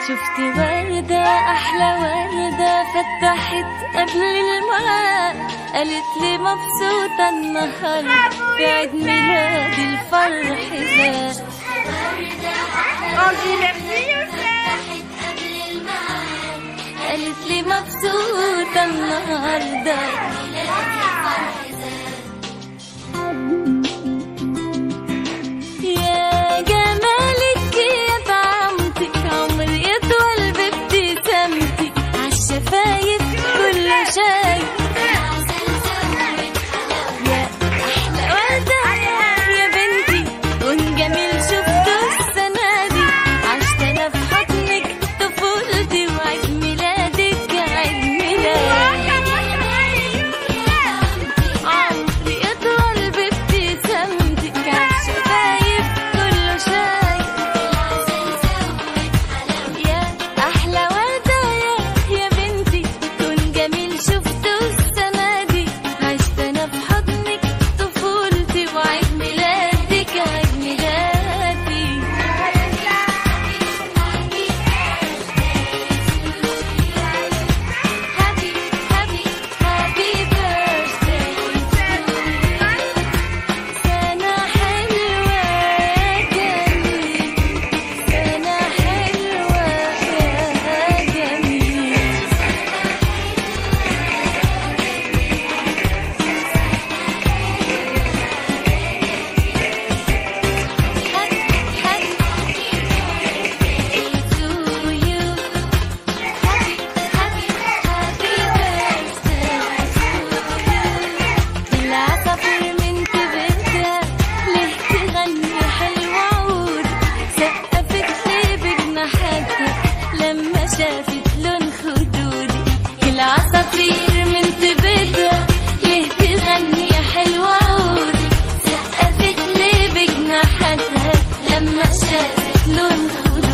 شفت وردة أحلى وردة فتحت قبل الميعاد قالت لي مبسوطة النهاردة في عيد ميلادي الفرح زاد On dit merci Youssef قالت لي مبسوطة النهاردة يا جمالك يا طعمتك عمري يطول بابتسامتك عالشفايف كل شايف يا أحلى وردة يا بنتي كون جميل شفته السنة دي عشت أنا في حضنك طفولتي وعيد ميلادك عيد ميلادي عمري يطول بابتسامتك عالشفايف كله شايف يا أحلى وردة يا يا بنتي كون جميل شفته السنة دي عشت أنا في حضنك طفولتي وعيد ميلادك عيد ميلادي Happy, happy, happy birthday سنة حلوة يا جميل سنة حلوة يا جميل Happy, happy to you Happy, happy, happy birthday العصافير من كبرتها ليه تغني حلوة عود سقفت لي بجناحاتها لما شافت لون خدودي العصافير من تبتها ليه تغني حلوة عود سقفت لي بجناحاتها لما شافت لون خدودي